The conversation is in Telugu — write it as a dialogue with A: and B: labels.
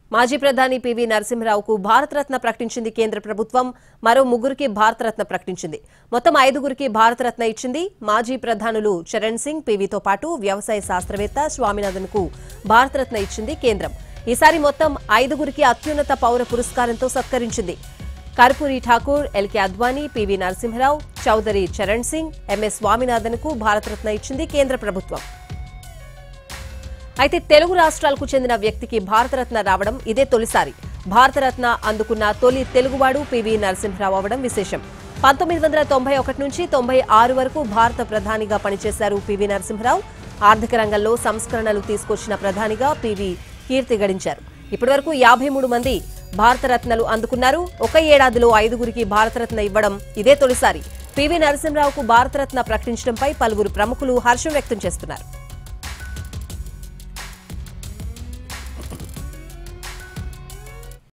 A: మాజీ ప్రధాని పివి నరసింహరావుకు భారతరత్న ప్రకటించింది కేంద్ర ప్రభుత్వం మరో ముగ్గురికి భారతరత్న ప్రకటించింది మొత్తం ఐదుగురికి భారతరత్న ఇచ్చింది మాజీ ప్రధానులు చరణ్ సింగ్ పివితో పాటు వ్యవసాయ శాస్త్రవేత్త స్వామినాథన్ కు భారతరత్న ఇచ్చింది కేంద్రం ఈసారి మొత్తం ఐదుగురికి అత్యున్నత పౌర పురస్కారంతో సత్కరించింది Karpoori Thakur L K Advani P V Narasimharao Chaudhary Charan Singh M S Swaminathan కు భారతరత్న ఇచ్చింది కేంద్ర ప్రభుత్వం అయితే తెలుగు రాష్ట్రాలకు చెందిన వ్యక్తికి భారతరత్న రావడం ఇదే తొలిసారి భారతరత్న అందుకున్న తొలి తెలుగువాడు పివి నరసింహరావు అవడం విశేషం పంతొమ్మిది వందల తొంభై ఒకటి నుంచి తొంభై ఆరు వరకు భారత ప్రధానిగా పనిచేశారు పివి నరసింహరావు ఆర్థిక రంగంలో సంస్కరణలు తీసుకొచ్చిన ప్రధానిగా పివి కీర్తి గడించారు ఇప్పటివరకు యాభై మూడు మంది భారతరత్నలు అందుకున్నారు ఒక ఏడాదిలో ఐదుగురికి భారతరత్న ఇవ్వడం ఇదే తొలిసారి పివి నరసింహరావుకు భారతరత్న ప్రకటించడంపై పలువురు ప్రముఖులు హర్షం వ్యక్తం చేస్తున్నారు